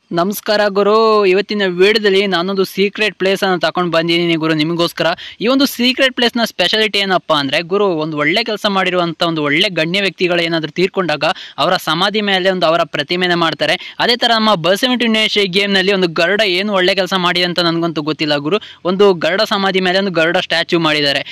ನಮಸ್ಕಾರ ಗುರು ಇವತ್ತಿನ ವಿಡಿಯೋದಲ್ಲಿ ನಾನೊಂದು ಸೀಕ್ರೆಟ್ ಪ್ಲೇಸ್ ಅನ್ನು ತಗೊಂಡು ಬಂದಿದ್ದೀನಿ ಗುರು ನಿಮಗೋಸ್ಕರ ಈ ಒಂದು ಸೀಕ್ರೆಟ್ ಪ್ಲೇಸ್ನ ಸ್ಪೆಷಾಲಿಟಿ ಏನಪ್ಪಾ ಅಂದ್ರೆ ಗುರು ಒಂದು ಒಳ್ಳೆ ಕೆಲಸ ಮಾಡಿರುವಂತ ಒಂದು ಒಳ್ಳೆ ಗಣ್ಯ ವ್ಯಕ್ತಿಗಳು ಏನಾದರೂ ತೀರ್ಕೊಂಡಾಗ ಅವರ ಸಮಾಧಿ ಮೇಲೆ ಒಂದು ಅವರ ಪ್ರತಿಮೆನ ಮಾಡ್ತಾರೆ ಅದೇ ತರ ನಮ್ಮ ಬಸ್ ಸೆವೆಂಟಿ ಗೇಮ್ನಲ್ಲಿ ಒಂದು ಗರುಡ ಏನು ಒಳ್ಳೆ ಕೆಲಸ ಮಾಡಿದೆ ಅಂತ ನನಗಂತೂ ಗೊತ್ತಿಲ್ಲ ಗುರು ಒಂದು ಗರುಡ ಸಮಾಧಿ ಮೇಲೆ ಒಂದು ಗರುಡ ಸ್ಟ್ಯಾಚ್ಯೂ ಮಾಡಿದ್ದಾರೆ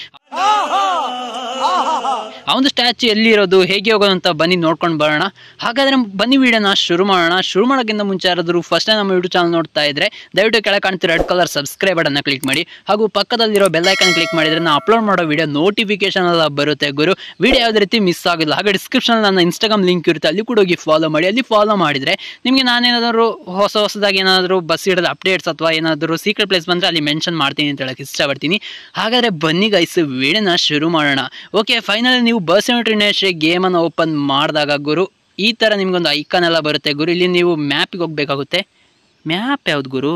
ಆ ಒಂದು ಸ್ಟ್ಯಾಚ್ಯೂ ಎಲ್ಲಿ ಇರೋದು ಹೇಗೆ ಹೋಗೋದು ಅಂತ ಬನ್ನಿ ನೋಡ್ಕೊಂಡು ಬರೋಣ ಹಾಗಾದ್ರೆ ಬನ್ನಿ ವಿಡಿಯೋನ ಶುರು ಮಾಡೋಣ ಶುರು ಮಾಡೋಕ್ಕಿಂತ ಮುಂಚೆ ಯಾರಾದರೂ ಫಸ್ಟ್ ನಮ್ಮ ಯೂಟ್ಯೂಬ್ ಚಾನಲ್ ನೋಡ್ತಾ ಇದ್ರೆ ದಯವಿಟ್ಟು ಕೆಳಗೆ ಕಾಣ್ತಿರೋ ರೆಡ್ ಕಲರ್ ಸಬ್ಸ್ಕ್ರೈಬ್ ಬಟನ್ನ ಕ್ಲಿಕ್ ಮಾಡಿ ಹಾಗೂ ಪಕ್ಕದಲ್ಲಿರೋ ಬೆಲ್ ಐಕನ್ ಕ್ಲಿಕ್ ಮಾಡಿದ್ರೆ ನಾನು ಅಪ್ಲೋಡ್ ಮಾಡೋ ವಿಡಿಯೋ ನೋಟಿಫಿಕೇಶನ್ ಎಲ್ಲ ಬರುತ್ತೆ ಗುರು ವಿಡಿಯೋ ಯಾವುದೇ ರೀತಿ ಮಿಸ್ ಆಗಿಲ್ಲ ಹಾಗೆ ಡಿಸ್ಕ್ರಿಪ್ಷನ್ ನನ್ನ ಇನ್ಸ್ಟಾಗ್ರಾಮ್ ಲಿಂಕ್ ಇರುತ್ತೆ ಅಲ್ಲಿ ಕೂಡ ಹೋಗಿ ಫಾಲೋ ಮಾಡಿ ಅಲ್ಲಿ ಫಾಲೋ ಮಾಡಿದ್ರೆ ನಿಮಗೆ ನಾನೇನಾದರೂ ಹೊಸ ಹೊಸದಾಗಿ ಏನಾದರೂ ಬಸ್ ಇಡೋದು ಅಪ್ಡೇಟ್ಸ್ ಅಥವಾ ಏನಾದರೂ ಸೀಕ್ರೆಟ್ ಪ್ಲೇಸ್ ಬಂದರೆ ಅಲ್ಲಿ ಮೆನ್ಷನ್ ಮಾಡ್ತೀನಿ ಅಂತ ಹೇಳಕ್ಕೆ ಇಷ್ಟಪಡ್ತೀನಿ ಹಾಗಾದರೆ ಬನ್ನಿ ಗೈಸ್ ವಿಡಿಯೋನ ಶುರು ಮಾಡೋಣ ಓಕೆ ಫೈನಲಿ ನೀವು ಬಸ್ ಇಂಟರ್ನ್ಯಾಷನಲ್ ಗೇಮನ್ನು ಓಪನ್ ಮಾಡಿದಾಗ ಗುರು ಈ ಥರ ನಿಮ್ಗೊಂದು ಐಕಾನ್ ಎಲ್ಲ ಬರುತ್ತೆ ಗುರು ಇಲ್ಲಿ ನೀವು ಮ್ಯಾಪಿಗೆ ಹೋಗ್ಬೇಕಾಗುತ್ತೆ ಮ್ಯಾಪ್ ಯಾವ್ದು ಗುರು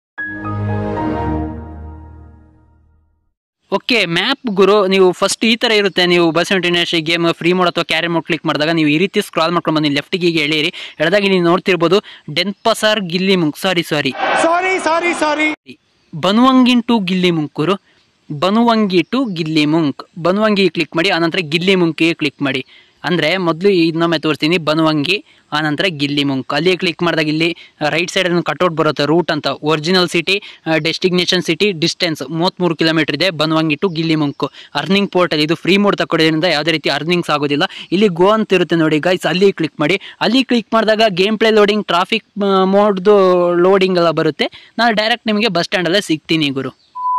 ಓಕೆ ಮ್ಯಾಪ್ ಗುರು ನೀವು ಫಸ್ಟ್ ಈ ಥರ ಇರುತ್ತೆ ನೀವು bus international game free mode ಅಥವಾ ಕ್ಯಾರಿ ಮೋಡ್ ಕ್ಲಿಕ್ ಮಾಡಿದಾಗ ನೀವು ಈ ರೀತಿ ಸ್ಕ್ರಾಲ್ ಮಾಡ್ಕೊಂಡು ಬಂದು ಲೆಫ್ಟಿಗೆ ಹೀಗೆ ಎಳೀರಿ ಎಳೆದಾಗ ನೀವು ನೋಡ್ತಿರ್ಬೋದು Denpasar Gilimanuk sorry sorry sorry sorry sorry ಬನುವಂಗಿನ್ to Gilimanuk Banyuwangi to Gilimanuk Banyuwangi click ಮಾಡಿ ಆನಂತರ ಗಿಲ್ಲಿ ಮುಂಕಿಗೆ ಕ್ಲಿಕ್ ಮಾಡಿ ಅಂದರೆ ಮೊದಲು ಇನ್ನೊಮ್ಮೆ ತೋರಿಸ್ತೀನಿ ಬನುವಂಗಿ ಆನಂತರ ಗಿಲ್ಲಿ ಮುಂಕ್ ಅಲ್ಲಿ ಕ್ಲಿಕ್ ಮಾಡಿದಾಗ ಇಲ್ಲಿ ರೈಟ್ ಸೈಡ್ ಒಂದು ಕಟ್ಔಟ್ ಬರುತ್ತೆ ರೂಟ್ ಅಂತ original city destination city distance ಮೂವತ್ತ್ಮೂರು ಕಿಲೋಮೀಟರ್ ಇದೆ Banyuwangi to Gilimanuk earning portal ಇದು ಫ್ರೀ ಮೋಡ್ ತಗೊಳ್ಳೋದ್ರಿಂದ ಯಾವುದೇ ರೀತಿ ಅರ್ನಿಂಗ್ಸ್ ಆಗೋದಿಲ್ಲ ಇಲ್ಲಿ ಗೋ ಅಂತ ಇರುತ್ತೆ ನೋಡಿ ಗೈಸ್ ಅಲ್ಲಿ ಕ್ಲಿಕ್ ಮಾಡಿ ಅಲ್ಲಿ ಕ್ಲಿಕ್ ಮಾಡಿದಾಗ ಗೇಮ್ ಪ್ಲೇ ಲೋಡಿಂಗ್ ಟ್ರಾಫಿಕ್ ಮೋಡ್ದು ಲೋಡಿಂಗ್ ಎಲ್ಲ ಬರುತ್ತೆ ನಾನು ಡೈರೆಕ್ಟ್ ನಿಮಗೆ ಬಸ್ ಸ್ಟ್ಯಾಂಡಲ್ಲೇ ಸಿಗ್ತೀನಿ ಗುರು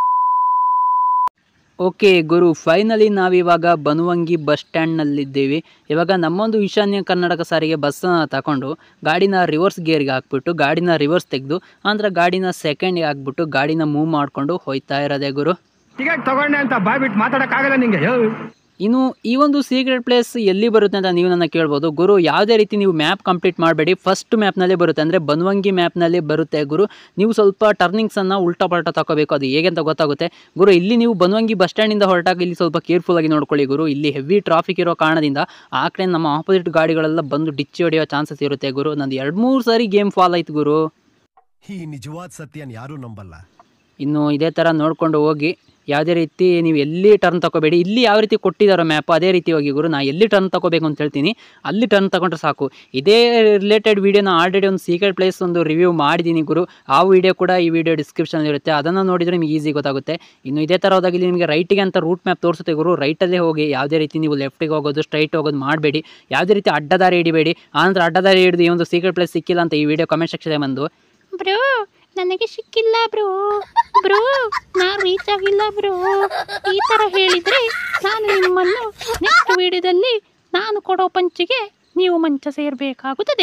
ಓಕೆ ಗುರು ಫೈನಲಿ ನಾವಿವಾಗ ಬನುವಂಗಿ ಬಸ್ ಸ್ಟ್ಯಾಂಡ್ನಲ್ಲಿದ್ದೀವಿ ಇವಾಗ ನಮ್ಮೊಂದು ಈಶಾನ್ಯ ಕರ್ನಾಟಕ ಸಾರಿಗೆ ಬಸ್ಸನ್ನು ತಗೊಂಡು ಗಾಡಿನ ರಿವರ್ಸ್ ಗೇರ್ಗೆ ಹಾಕ್ಬಿಟ್ಟು ಗಾಡಿನ ರಿವರ್ಸ್ ತೆಗೆದು ಅಂದ್ರೆ ಗಾಡಿನ ಸೆಕೆಂಡ್ಗೆ ಹಾಕ್ಬಿಟ್ಟು ಗಾಡಿನ ಮೂವ್ ಮಾಡಿಕೊಂಡು ಹೋಯ್ತಾ ಇರೋದೇ ಗುರು ಟಿಕೆಟ್ ತಗೊಂಡೆ ಅಂತ ಬಾಯ್ಬಿಟ್ಟು ಮಾತಾಡಕ್ಕಾಗಲ್ಲ ನಿಂಗೆ ಯೋ. ಇನ್ನು ಈ ಒಂದು ಸೀಕ್ರೆಟ್ ಪ್ಲೇಸ್ ಎಲ್ಲಿ ಬರುತ್ತೆ ಅಂತ ನೀವು ನನ್ನ ಕೇಳ್ಬೋದು ಗುರು ಯಾವುದೇ ರೀತಿ ನೀವು ಮ್ಯಾಪ್ ಕಂಪ್ಲೀಟ್ ಮಾಡಬೇಡಿ ಫಸ್ಟ್ ಮ್ಯಾಪ್ನಲ್ಲೇ ಬರುತ್ತೆ ಅಂದರೆ ಬನ್ವಂಗಿ ಮ್ಯಾಪ್ನಲ್ಲಿ ಬರುತ್ತೆ ಗುರು ನೀವು ಸ್ವಲ್ಪ ಟರ್ನಿಂಗ್ಸನ್ನು ಉಲ್ಟಾ ಪಲ್ಟಾ ತಗೋಬೇಕು ಅದು ಹೇಗೆ ಅಂತ ಗೊತ್ತಾಗುತ್ತೆ ಗುರು ಇಲ್ಲಿ ನೀವು ಬನ್ವಂಗಿ ಬಸ್ ಸ್ಟ್ಯಾಂಡಿಂದ ಹೊರಟಾಗ ಇಲ್ಲಿ ಸ್ವಲ್ಪ ಕೇರ್ಫುಲ್ ಆಗಿ ನೋಡ್ಕೊಳ್ಳಿ ಗುರು ಇಲ್ಲಿ ಹೆವಿ ಟ್ರಾಫಿಕ್ ಇರೋ ಕಾರಣದಿಂದ ಆ ಕಡೆ ನಮ್ಮ ಆಪೋಸಿಟ್ ಗಾಡಿಗಳೆಲ್ಲ ಬಂದು ಡಿಚ್ಚಿ ಹೊಡೆಯೋ ಚಾನ್ಸಸ್ ಇರುತ್ತೆ ಗುರು ನಂದು ಎರಡು ಮೂರು ಸಾರಿ ಗೇಮ್ ಫಾಲ್ ಆಯ್ತು ಗುರು ಈ ನಿಜವಾದ ಸತ್ಯನ ಯಾರೂ ನಂಬಲ್ಲ ಇನ್ನು ಇದೇ ಥರ ನೋಡಿಕೊಂಡು ಹೋಗಿ ಯಾವುದೇ ರೀತಿ ನೀವು ಎಲ್ಲಿ ಟರ್ನ್ ತಗೋಬೇಡಿ ಇಲ್ಲಿ ಯಾವ ರೀತಿ ಕೊಟ್ಟಿದ್ದಾರೋ ಮ್ಯಾಪ್ ಅದೇ ರೀತಿ ಹೋಗಿ ಗುರು ನಾ ಎಲ್ಲಿ ಟರ್ನ್ ತಗೋಬೇಕು ಅಂತ ಹೇಳ್ತೀನಿ ಅಲ್ಲಿ ಟರ್ನ್ ತಗೊಂಡ್ರೆ ಸಾಕು ಇದೇ ರಿಲೇಟೆಡ್ ವೀಡಿಯೋನ ಆಲ್ರೆಡಿ ಒಂದು ಸೀಕ್ರೆಟ್ ಪ್ಲೇಸ್ ಒಂದು ರಿವ್ಯೂ ಮಾಡಿದ್ದೀನಿ ಗುರು ಆ ವಿಡಿಯೋ ಕೂಡ ಈ ವಿಡಿಯೋ ಡಿಸ್ಕ್ರಿಪ್ಷನ್ ಇರುತ್ತೆ ಅದನ್ನು ನೋಡಿದರೆ ನಿಮಗೆ ಈಸಿ ಗೊತ್ತಾಗುತ್ತೆ ಇನ್ನು ಇದೇ ಥರ ಹೋದಾಗ ಇಲ್ಲಿ ನಿಮಗೆ ರೈಟಿಗೆ ಅಂತ ರೂಟ್ ಮ್ಯಾಪ್ ತೋರಿಸುತ್ತೆ ಗುರು ರೈಟಲ್ಲೇ ಹೋಗಿ ಯಾವುದೇ ರೀತಿ ನೀವು ಲೆಫ್ಟಿಗೆ ಹೋಗೋದು ಸ್ಟ್ರೈಟ್ ಹೋಗೋದು ಮಾಡಬೇಡಿ ಯಾವುದೇ ರೀತಿ ಅಡ್ಡದಾರಿ ಹಿಡಿಬೇಡಿ ಆನಂತರ ಅಡ್ಡದಾರಿ ಹಿಡಿದು ಈ ಒಂದು ಸೀಕ್ರೆಟ್ ಪ್ಲೇಸ್ ಸಿಕ್ಕಿಲ್ಲ ಅಂತ ಈ ವಿಡಿಯೋ ಕಮೆಂಟ್ ಸೆಕ್ಷನ್ ಬಂದು ಬ್ರೋ ನನಗೆ ಸಿಕ್ಕಿಲ್ಲ ಬ್ರೋ ಬ್ರೋ ನಾ ರೀಚ್ ಆಗಿಲ್ಲ ಬ್ರೋ ಈ ಥರ ಹೇಳಿದರೆ ನಾನು ನಿಮ್ಮನ್ನು ನೆಕ್ಸ್ಟ್ ವಿಡಿಯೋದಲ್ಲಿ ನಾನು ಕೊಡೋ ಪಂಚಿಗೆ ನೀವು ಮಂಚ ಸೇರಬೇಕಾಗುತ್ತದೆ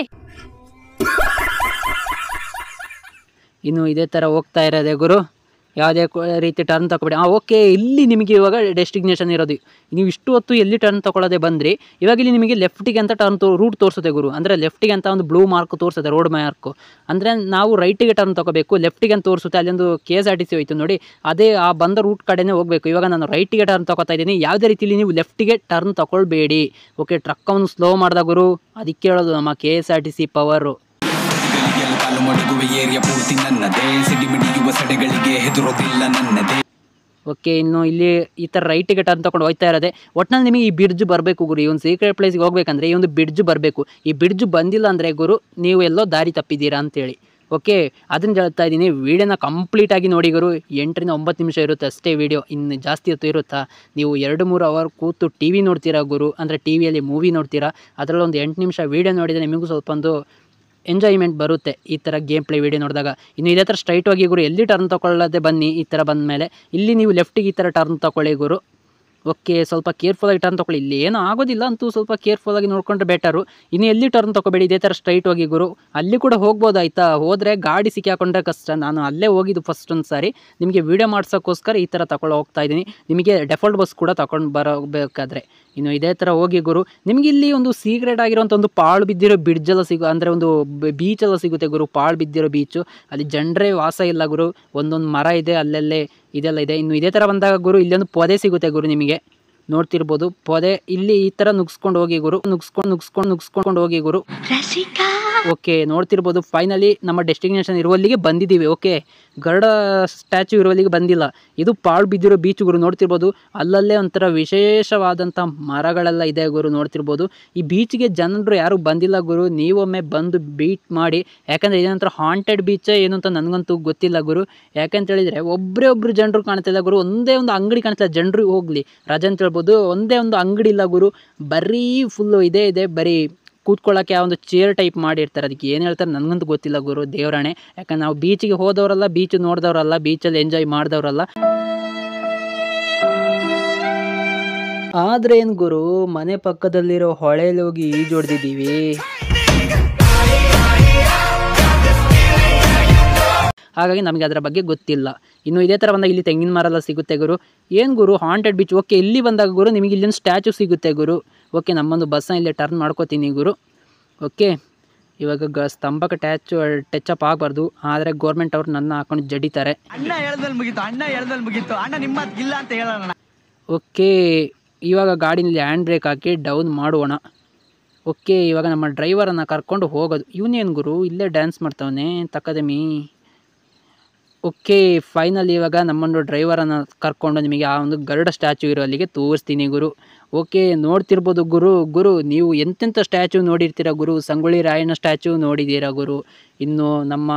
ಇನ್ನು ಇದೇ ಥರ ಹೋಗ್ತಾ ಇರೋದೆ ಗುರು ಯಾವುದೇ ಕು- ರೀತಿ ಟರ್ನ್ ತಗೊಬೇಡಿ ಹಾಂ ಓಕೆ ಇಲ್ಲಿ ನಿಮಗೆ ಇವಾಗ ಡೆಸ್ಟಿನೇಷನ್ ಇರೋದು ನೀವು ಇಷ್ಟು ಹೊತ್ತು ಎಲ್ಲಿ ಟರ್ನ್ ತಗೊಳ್ಳೋದೆ ಬಂದ್ರಿ ಇವಾಗ ಇಲ್ಲಿ ನಿಮಗೆ ಲೆಫ್ಟಿಗೆ ಅಂತ ಟರ್ನ್ ತೋ ರೂಟ್ ತೋರಿಸುತ್ತೆ ಗುರು ಅಂದರೆ ಲೆಫ್ಟಿಗೆ ಅಂತ ಒಂದು ಬ್ಲೂ ಮಾರ್ಕ್ ತೋರಿಸುತ್ತೆ ರೋಡ್ ಮಾರ್ಕು ಅಂದರೆ ನಾವು ರೈಟಿಗೆ ಟರ್ನ್ ತಗೋಬೇಕು ಲೆಫ್ಟಿಗೆ ಅಂತ ತೋರಿಸುತ್ತೆ ಅಲ್ಲೊಂದು K S R T C ಹೋಯ್ತು ನೋಡಿ ಅದೇ ಆ ಬಂದ ರೂಟ್ ಕಡೆನೇ ಹೋಗಬೇಕು ಇವಾಗ ನಾನು ರೈಟಿಗೆ ಟರ್ನ್ ತಗೋತಾ ಇದ್ದೀನಿ ಯಾವುದೇ ರೀತಿಯಲ್ಲಿ ನೀವು ಲೆಫ್ಟಿಗೆ ಟರ್ನ್ ತಗೊಳ್ಬೇಡಿ ಓಕೆ ಟ್ರಕ್ಕವನ್ನು ಸ್ಲೋ ಮಾಡಿದ ಗುರು ಅದಕ್ಕೆ ಹೇಳೋದು ನಮ್ಮ K S R T C power ಗಲಿಗೆಲ್ಲ ಕಾಲು ಮಡಗುವ ಏರಿಯಾ ಪೂರ್ತಿ ನನ್ನದೇ ಸಿಡಿಮಿಡಿಯುವ ಸಡೆಗಳಿಗೆ ಹೆದರೋದಿಲ್ಲ ನನ್ನದೇ ಓಕೆ ಇನ್ನು ಇಲ್ಲಿ ಈ ಥರ ರೈಟಿಗೆ ಟರ್ನ್ ತಗೊಂಡು ಹೋಗ್ತಾ ಇರೋದೆ ಒಟ್ನಲ್ಲಿ ನಿಮಗೆ ಈ ಬ್ರಿಡ್ಜ್ ಬರಬೇಕು ಗುರು ಈ ಒಂದು ಸೀಕ್ರೆಟ್ ಪ್ಲೇಸ್ಗೆ ಹೋಗ್ಬೇಕಂದ್ರೆ ಈ ಒಂದು ಬ್ರಿಡ್ಜ್ ಬರಬೇಕು ಈ ಬ್ರಿಡ್ಜ್ ಬಂದಿಲ್ಲ ಅಂದರೆ ಗುರು ನೀವು ಎಲ್ಲೋ ದಾರಿ ತಪ್ಪಿದ್ದೀರಾ ಅಂತೇಳಿ ಓಕೆ ಅದನ್ನು ಹೇಳ್ತಾ ಇದ್ದೀನಿ ವೀಡಿಯೋನ ಕಂಪ್ಲೀಟಾಗಿ ನೋಡಿ ಗುರು ಎಂಟರಿಂದ ಒಂಬತ್ತು ನಿಮಿಷ ಇರುತ್ತೆ ಅಷ್ಟೇ ವೀಡಿಯೋ ಇನ್ನು ಜಾಸ್ತಿ ಹೊತ್ತು ಇರುತ್ತಾ ನೀವು ಎರಡು ಮೂರು ಅವರ್ ಕೂತು ಟಿ ವಿ ನೋಡ್ತೀರಾ ಗುರು ಅಂದರೆ ಟಿ ವಿಯಲ್ಲಿ ಮೂವಿ ನೋಡ್ತೀರಾ ಅದರಲ್ಲಿ ಒಂದು ಎಂಟು ನಿಮಿಷ ವೀಡಿಯೋ ನೋಡಿದರೆ ನಿಮಗೂ ಸ್ವಲ್ಪ ಒಂದು ಎಂಜಾಯ್ಮೆಂಟ್ ಬರುತ್ತೆ ಈ ಥರ ಗೇಮ್ ಪ್ಲೇ ವೀಡಿಯೋ ನೋಡಿದಾಗ ಇನ್ನು ಇದೇ ಥರ ಸ್ಟ್ರೈಟ್ ಹೋಗಿ ಗುರು ಎಲ್ಲಿ ಟರ್ನ್ ತಗೊಳ್ಳದೆ ಬನ್ನಿ ಈ ಥರ ಬಂದ ಮೇಲೆ ಇಲ್ಲಿ ನೀವು ಲೆಫ್ಟಿಗೆ ಈ ಥರ ಟರ್ನ್ ತಗೊಳ್ಳಿ ಗುರು ಓಕೆ ಸ್ವಲ್ಪ ಕೇರ್ಫುಲ್ಲಾಗಿ ಟರ್ನ್ ತಗೊಳ್ಳಿ ಇಲ್ಲಿ ಏನೂ ಆಗೋದಿಲ್ಲ ಅಂತೂ ಸ್ವಲ್ಪ ಕೇರ್ಫುಲ್ಲಾಗಿ ನೋಡ್ಕೊಂಡ್ರೆ ಬೆಟರು ಇನ್ನು ಎಲ್ಲಿ ಟರ್ನ್ ತಗೋಬೇಡಿ ಇದೇ ಥರ ಸ್ಟ್ರೈಟ್ ಹೋಗಿ ಗುರು ಅಲ್ಲಿ ಕೂಡ ಹೋಗ್ಬೋದು ಆಯಿತಾ ಹೋದರೆ ಗಾಡಿ ಸಿಕ್ಕಿ ಹಾಕೊಂಡ್ರೆ ಕಷ್ಟ ನಾನು ಅಲ್ಲೇ ಹೋಗಿದ್ದು ಫಸ್ಟ್ ಒಂದು ಸಾರಿ ನಿಮಗೆ ವೀಡಿಯೋ ಮಾಡ್ಸೋಕ್ಕೋಸ್ಕರ ಈ ಥರ ತಗೊಳ್ಳೋ ಹೋಗ್ತಾ ಇದ್ದೀನಿ ನಿಮಗೆ ಡೆಫಾಲ್ಟ್ ಬಸ್ ಕೂಡ ತಗೊಂಡು ಬರಬೇಕಾದ್ರೆ ಇನ್ನು ಇದೇ ಥರ ಹೋಗಿ ಗುರು ನಿಮಗೆ ಇಲ್ಲಿ ಒಂದು ಸೀಕ್ರೆಟ್ ಆಗಿರೋಂಥ ಒಂದು ಪಾಳು ಬಿದ್ದಿರೋ ಬ್ರಿಡ್ಜ್ ಎಲ್ಲ ಸಿಗು ಅಂದರೆ ಒಂದು ಬೀಚ್ ಎಲ್ಲ ಸಿಗುತ್ತೆ ಗುರು ಪಾಳು ಬಿದ್ದಿರೋ ಬೀಚು ಅಲ್ಲಿ ಜನರೇ ವಾಸ ಇಲ್ಲ ಗುರು ಒಂದೊಂದು ಮರ ಇದೆ ಅಲ್ಲಲ್ಲೇ ಇದೆಲ್ಲ ಇದೆ ಇನ್ನು ಇದೇ ಥರ ಬಂದಾಗ ಗುರು ಇಲ್ಲೊಂದು ಪೊದೆ ಸಿಗುತ್ತೆ ಗುರು ನಿಮಗೆ ನೋಡ್ತಿರ್ಬೋದು ಪೊದೆ ಇಲ್ಲಿ ಈ ಥರ ನುಗ್ಸ್ಕೊಂಡು ಹೋಗಿ ಗುರು ನುಗ್ಸ್ಕೊಂಡು ನುಗ್ಸ್ಕೊಂಡು ನುಗ್ಸ್ಕೊಂಡು ಹೋಗಿ ಗುರು ರಸಿಕಾ ಓಕೆ ನೋಡ್ತಿರ್ಬೋದು ಫೈನಲಿ ನಮ್ಮ ಡೆಸ್ಟಿನೇಷನ್ ಇರುವಲ್ಲಿಗೆ ಬಂದಿದ್ದೀವಿ ಓಕೆ ಗರುಡ ಸ್ಟ್ಯಾಚು ಇರುವಲ್ಲಿಗೆ ಬಂದಿಲ್ಲ ಇದು ಪಾಳು ಬಿದ್ದಿರೋ ಬೀಚ್ ಗುರು ನೋಡ್ತಿರ್ಬೋದು ಅಲ್ಲಲ್ಲೇ ಒಂಥರ ವಿಶೇಷವಾದಂಥ ಮರಗಳೆಲ್ಲ ಇದೆ ಗುರು ನೋಡ್ತಿರ್ಬೋದು ಈ ಬೀಚ್ಗೆ ಜನರು ಯಾರು ಬಂದಿಲ್ಲ ಗುರು ನೀವೊಮ್ಮೆ ಬಂದು ಬೀಟ್ ಮಾಡಿ ಯಾಕಂದರೆ ಇದೇನಂತರ ಹಾಂಟೆಡ್ ಬೀಚ್ ಏನು ಅಂತ ನನಗಂತೂ ಗೊತ್ತಿಲ್ಲ ಗುರು ಯಾಕಂತ ಹೇಳಿದರೆ ಒಬ್ಬರೇ ಒಬ್ಬರು ಜನರು ಕಾಣ್ತಿಲ್ಲ ಗುರು ಒಂದೇ ಒಂದು ಅಂಗಡಿ ಕಾಣ್ತಿಲ್ಲ ಜನರು ಹೋಗಲಿ ರಜೆ ಅಂತ ಹೇಳ್ಬೋದು ಒಂದೇ ಒಂದು ಅಂಗಡಿ ಇಲ್ಲ ಗುರು ಬರೀ ಫುಲ್ಲು ಇದೇ ಇದೆ ಬರೀ ಕೂತ್ಕೊಳ್ಳೋಕ್ಕೆ ಆ ಒಂದು ಚೇರ್ ಟೈಪ್ ಮಾಡಿರ್ತಾರೆ ಅದಕ್ಕೆ ಏನು ಹೇಳ್ತಾರೆ ನನಗಂತೂ ಗೊತ್ತಿಲ್ಲ ಗುರು ದೇವರಾಣೆ ಯಾಕಂದ್ರೆ ನಾವು ಬೀಚಿಗೆ ಹೋದವರಲ್ಲ ಬೀಚ್ ನೋಡಿದವರಲ್ಲ ಬೀಚಲ್ಲಿ ಎಂಜಾಯ್ ಮಾಡಿದವರಲ್ಲ ಆದ್ರೆ ಏನು ಗುರು ಮನೆ ಪಕ್ಕದಲ್ಲಿರೋ ಹೊಳೆಯಲ್ಲಿ ಹೋಗಿ ಈಜೊಡ್ದಿದ್ದೀವಿ ಹಾಗಾಗಿ ನಮಗೆ ಅದರ ಬಗ್ಗೆ ಗೊತ್ತಿಲ್ಲ ಇನ್ನು ಇದೇ ಥರ ಬಂದಾಗ ಇಲ್ಲಿ ತೆಂಗಿನ ಮರ ಎಲ್ಲ ಸಿಗುತ್ತೆ ಗುರು ಏನು ಗುರು ಹಾಂಟೆಡ್ ಬೀಚ್ ಓಕೆ ಇಲ್ಲಿ ಬಂದಾಗ ಗುರು ನಿಮಗೆ ಇಲ್ಲೊಂದು ಸ್ಟ್ಯಾಚು ಸಿಗುತ್ತೆ ಗುರು ಓಕೆ ನಮ್ಮೊಂದು ಬಸ್ಸನ್ನ ಇಲ್ಲೇ ಟರ್ನ್ ಮಾಡ್ಕೋತೀನಿ ಗುರು ಓಕೆ ಇವಾಗ ಗ ಸ್ತಂಭಕ್ಕೆ ಟ್ಯಾಚ್ ಟಚ್ ಅಪ್ ಆಗಬಾರ್ದು ಆದರೆ ಗೌರ್ಮೆಂಟ್ ಅವ್ರು ನನ್ನ ಹಾಕೊಂಡು ಜಡಿತಾರೆ ಅಣ್ಣ ಹೇಳ್ದಲ್ಲಿ ಮುಗೀತು ಅಣ್ಣ ಹೇಳ್ದಲ್ಲಿ ಮುಗೀತು ಅಣ್ಣ ನಿಮ್ಮ ಮಾತ್ ಇಲ್ಲ ಅಂತ ಹೇಳೋಣ ಓಕೆ ಇವಾಗ ಗಾಡಿನಲ್ಲಿ ಹ್ಯಾಂಡ್ ಬ್ರೇಕ್ ಹಾಕಿ ಡೌನ್ ಮಾಡೋಣ ಓಕೆ ಇವಾಗ ನಮ್ಮ ಡ್ರೈವರನ್ನು ಕರ್ಕೊಂಡು ಹೋಗೋದು ಇವನೇನು ಗುರು ಇಲ್ಲೇ ಡ್ಯಾನ್ಸ್ ಮಾಡ್ತಾವನೆ ತಕ್ಕದಮಿ ಓಕೆ ಫೈನಲ್ ಇವಾಗ ನಮ್ಮನ್ನು ಡ್ರೈವರನ್ನು ಕರ್ಕೊಂಡು ನಿಮಗೆ ಆ ಒಂದು ಗರುಡ ಸ್ಟ್ಯಾಚು ಇರೋ ಅಲ್ಲಿಗೆ ತೋರಿಸ್ತೀನಿ ಗುರು ಓಕೆ ನೋಡ್ತಿರ್ಬೋದು ಗುರು ಗುರು ನೀವು ಎಂತೆಂಥ ಸ್ಟ್ಯಾಚು ನೋಡಿರ್ತೀರ ಗುರು ಸಂಗೊಳ್ಳಿ ರಾಯಣ್ಣ ಸ್ಟ್ಯಾಚು ನೋಡಿದ್ದೀರಾ ಗುರು ಇನ್ನು ನಮ್ಮ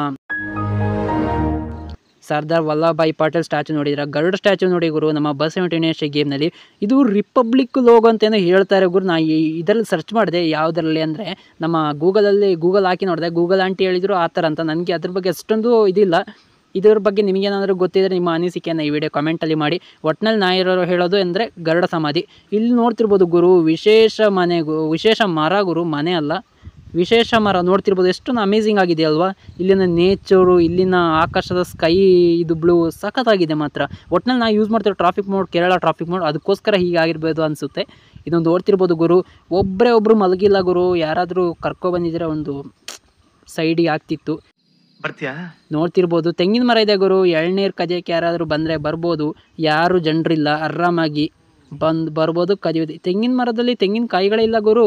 ಸರ್ದಾರ್ ವಲ್ಲಭಾಯಿ ಪಟೇಲ್ ಸ್ಟ್ಯಾಚು ನೋಡಿದ್ರ ಗರುಡ ಸ್ಟ್ಯಾಚು ನೋಡಿ ಗುರು ನಮ್ಮ ಬಸ್ ಇಂಟರ್ನ್ಯಾಷನಲ್ ಗೇಮ್ನಲ್ಲಿ ಇದು ರಿಪಬ್ಲಿಕ್ ಲೋಗೋ ಅಂತೇನೋ ಹೇಳ್ತಾರೆ ಗುರು ನಾ ಇದರಲ್ಲಿ ಸರ್ಚ್ ಮಾಡಿದೆ ಯಾವುದರಲ್ಲಿ ಅಂದರೆ ನಮ್ಮ ಗೂಗಲಲ್ಲಿ ಗೂಗಲ್ ಹಾಕಿ ನೋಡಿದೆ ಗೂಗಲ್ ಆಂಟಿ ಹೇಳಿದ್ರು ಆ ಥರ ಅಂತ ನನಗೆ ಅದ್ರ ಬಗ್ಗೆ ಅಷ್ಟೊಂದು ಇದಿಲ್ಲ ಇದ್ರ ಬಗ್ಗೆ ನಿಮಗೇನಾದರೂ ಗೊತ್ತಿದ್ರೆ ನಿಮ್ಮ ಅನಿಸಿಕೆಯನ್ನು ಈ ವಿಡಿಯೋ ಕಮೆಂಟಲ್ಲಿ ಮಾಡಿ ಒಟ್ನಲ್ಲಿ ನಾ ಇರೋರು ಹೇಳೋದು ಅಂದರೆ ಗರುಡ ಸಮಾಧಿ ಇಲ್ಲಿ ನೋಡ್ತಿರ್ಬೋದು ಗುರು ವಿಶೇಷ ಮನೆ ಗು ವಿಶೇಷ ಮರ ಗುರು ಮನೆ ಅಲ್ಲ ವಿಶೇಷ ಮರ ನೋಡ್ತಿರ್ಬೋದು ಎಷ್ಟು ಅಮೇಝಿಂಗ್ ಆಗಿದೆ ಅಲ್ವಾ ಇಲ್ಲಿನ ನೇಚರು ಇಲ್ಲಿನ ಆಕಾಶದ ಸ್ಕೈ ಇದು ಬ್ಲೂ ಸಖತ್ತಾಗಿದೆ ಮಾತ್ರ ಒಟ್ನಲ್ಲಿ ನಾವು ಯೂಸ್ ಮಾಡ್ತಿರೋ traffic mode Kerala traffic mode ಅದಕ್ಕೋಸ್ಕರ ಹೀಗಾಗಿರ್ಬೋದು ಅನಿಸುತ್ತೆ ಇದೊಂದು ನೋಡ್ತಿರ್ಬೋದು ಗುರು ಒಬ್ಬರೇ ಒಬ್ಬರು ಮಲಗಿಲ್ಲ ಗುರು ಯಾರಾದರೂ ಕರ್ಕೊಬಂದಿದ್ರೆ ಒಂದು ಸೈಡಿಗೆ ಆಗ್ತಿತ್ತು ಬರ್ತೀಯಾ ನೋಡ್ತಿರ್ಬೋದು ತೆಂಗಿನ ಮರ ಇದೆ ಗುರು ಎಳ್ನೀರು ಕದಿಯೋಕ್ಕೆ ಯಾರಾದರೂ ಬಂದರೆ ಬರ್ಬೋದು ಯಾರು ಜನರಿಲ್ಲ ಆರಾಮಾಗಿ ಬಂದು ಬರ್ಬೋದು ಕದಿಯೋದು ತೆಂಗಿನ ಮರದಲ್ಲಿ ತೆಂಗಿನಕಾಯಿಗಳೇ ಇಲ್ಲ ಗುರು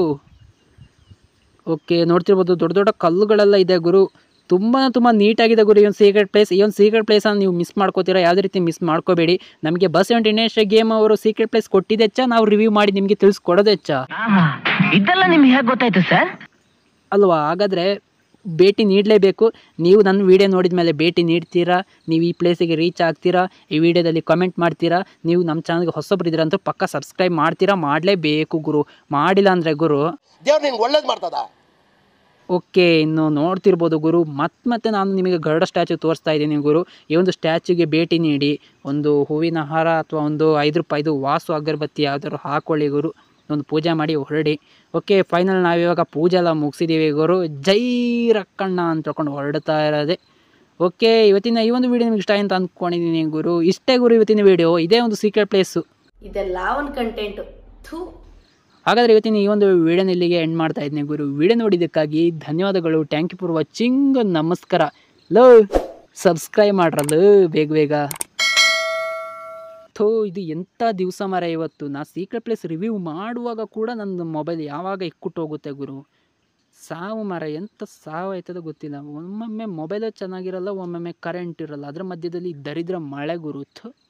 ಓಕೆ ನೋಡ್ತಿರ್ಬೋದು ದೊಡ್ಡ ದೊಡ್ಡ ಕಲ್ಲುಗಳೆಲ್ಲ ಇದೆ ಗುರು ತುಂಬ ತುಂಬ ನೀಟಾಗಿದೆ ಗುರು ಈ ಒಂದು ಸೀಕ್ರೆಟ್ ಪ್ಲೇಸ್ ಈ ಒಂದು ಸೀಕ್ರೆಟ್ ಪ್ಲೇಸನ್ನು ನೀವು ಮಿಸ್ ಮಾಡ್ಕೋತೀರಾ ಯಾವುದೇ ರೀತಿ ಮಿಸ್ ಮಾಡ್ಕೋಬೇಡಿ ನಮಗೆ ಬಸ್ ಇಂಟರ್ನ್ಯಾಷನಲ್ ಗೇಮ್ ಅವರು ಸೀಕ್ರೆಟ್ ಪ್ಲೇಸ್ ಕೊಟ್ಟಿದ್ದೆ ಹೆಚ್ಚ ನಾವು ರಿವ್ಯೂ ಮಾಡಿ ನಿಮಗೆ ತಿಳಿಸ್ಕೊಡೋದು ಹೆಚ್ಚ ಇದೆಲ್ಲ ನಿಮ್ಗೆ ಹೇಗೆ ಗೊತ್ತಾಯ್ತು ಸರ್ ಅಲ್ವಾ ಹಾಗಾದರೆ ಭೇಟಿ ನೀಡಲೇಬೇಕು ನೀವು ನನ್ನ ವಿಡಿಯೋ ನೋಡಿದ ಮೇಲೆ ಭೇಟಿ ನೀಡ್ತೀರಾ ನೀವು ಈ ಪ್ಲೇಸಿಗೆ ರೀಚ್ ಆಗ್ತೀರಾ ಈ ವಿಡಿಯೋದಲ್ಲಿ ಕಮೆಂಟ್ ಮಾಡ್ತೀರಾ ನೀವು ನಮ್ಮ ಚಾನಲ್ಗೆ ಹೊಸಬ್ರು ಅಂತೂ ಪಕ್ಕ ಸಬ್ಸ್ಕ್ರೈಬ್ ಮಾಡ್ತೀರಾ ಮಾಡಲೇಬೇಕು ಗುರು ಮಾಡಿಲ್ಲ ಅಂದರೆ ಗುರು ದೇವ್ರು ನಿನ್ಗೆ ಒಳ್ಳೇದು ಮಾಡ್ತದ ಓಕೆ ಇನ್ನು ನೋಡ್ತಿರ್ಬೋದು ಗುರು ಮತ್ತೆ ಮತ್ತೆ ನಾನು ನಿಮಗೆ ಗರುಡ ಸ್ಟ್ಯಾಚು ತೋರಿಸ್ತಾ ಇದ್ದೀನಿ ಗುರು ಈ ಒಂದು ಸ್ಟ್ಯಾಚುಗೆ ಭೇಟಿ ನೀಡಿ ಒಂದು ಹೂವಿನ ಹಾರ ಅಥವಾ ಒಂದು ಐದು ರೂಪಾಯಿದು ವಾಸು ಅಗರಬತ್ತಿ ಯಾವ್ದಾದ್ರು ಹಾಕೊಳ್ಳಿ ಗುರು ಒಂದು ಪೂಜೆ ಮಾಡಿ ಹೊರಡಿ ಓಕೆ ಫೈನಲ್ ನಾವಿವಾಗ ಪೂಜೆ ಎಲ್ಲ ಮುಗಿಸಿದ್ದೀವಿ ಗುರು ಜೈ ರಕ್ಕಣ್ಣ ಅಂತ ಹೇಳ್ಕೊಂಡು ಹೊರಡ್ತಾ ಇರೋದೆ ಓಕೆ ಇವತ್ತಿನ ಈ ಒಂದು ವಿಡಿಯೋ ನಿಮ್ಗೆ ಇಷ್ಟ ಅಂತ ಅಂದ್ಕೊಂಡಿದ್ದೀನಿ ಗುರು ಇಷ್ಟೇ ಗುರು ಇವತ್ತಿನ ವಿಡಿಯೋ ಇದೇ ಒಂದು ಸೀಕ್ರೆಟ್ ಪ್ಲೇಸು ಇದೆಲ್ಲ ಒಂದು ಕಂಟೆಂಟು ಥೂ ಹಾಗಾದರೆ ಇವತ್ತಿನ ಈ ಒಂದು ವಿಡಿಯೋನ ಇಲ್ಲಿಗೆ ಎಂಡ್ ಮಾಡ್ತಾ ಇದ್ದೀನಿ ಗುರು ವಿಡಿಯೋ ನೋಡಿದ್ದಕ್ಕಾಗಿ ಧನ್ಯವಾದಗಳು ಥ್ಯಾಂಕ್ ಯು ಫಾರ್ ವಾಚಿಂಗ್ ನಮಸ್ಕಾರ ಲೋ ಸಬ್ಸ್ಕ್ರೈಬ್ ಮಾಡ್ರಲ್ಲ ಬೇಗ ಬೇಗ ಥೋ ಇದು ಎಂಥ ದಿವಸ ಮರ ಇವತ್ತು ನಾ ಸೀಕ್ರೆಟ್ ಪ್ಲೇಸ್ ರಿವ್ಯೂ ಮಾಡುವಾಗ ಕೂಡ ನನ್ನ ಮೊಬೈಲ್ ಯಾವಾಗ ಇಕ್ಕುಟ್ಟು ಹೋಗುತ್ತೆ ಗುರು ಸಾವು ಮರ ಎಂಥ ಸಾವು ಆಯ್ತದ ಗೊತ್ತಿಲ್ಲ ಒಮ್ಮೊಮ್ಮೆ ಮೊಬೈಲು ಚೆನ್ನಾಗಿರಲ್ಲ ಒಮ್ಮೊಮ್ಮೆ ಕರೆಂಟ್ ಇರಲ್ಲ ಅದ್ರ ಮಧ್ಯದಲ್ಲಿ ದರಿದ್ರ ಮಳೆ ಗುರು ಥು